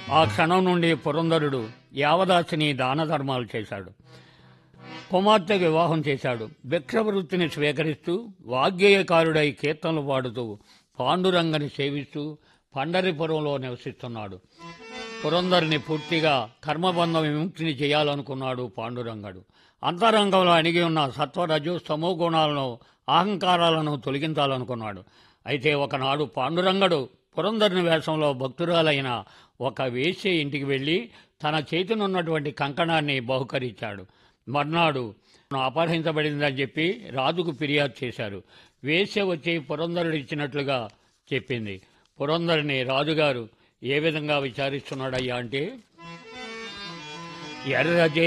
ఆ క్షణం నుండి పురంధరుడు యావదాసిని దాన ధర్మాలు చేశాడు కుమార్తె వివాహం చేశాడు భిక్షవృత్తిని స్వీకరిస్తూ వాగ్గేయకారుడై కీర్తనలు పాడుతూ పాండురంగని సేవిస్తూ పండరిపురంలో నివసిస్తున్నాడు పురంధరుని పూర్తిగా కర్మబంధం విముక్తిని చేయాలనుకున్నాడు పాండురంగడు అంతరంగంలో అణిగి ఉన్న సత్వరజు స్తమో గుణాలను అహంకారాలను తొలగించాలనుకున్నాడు అయితే ఒకనాడు పాండురంగడు పురంధరుని వేషంలో భక్తురాలైన ఒక వేశ్య ఇంటికి వెళ్ళి తన చేతినున్నటువంటి కంకణాన్ని బహుకరించాడు మర్నాడు అపహరించబడిందని చెప్పి రాజుకు ఫిర్యాదు చేశారు వేశ్య వచ్చి పురంధరుడు ఇచ్చినట్లుగా చెప్పింది పురంధరుని రాజుగారు ఏ విధంగా విచారిస్తున్నాడయ్యా అంటే ఎర్రజే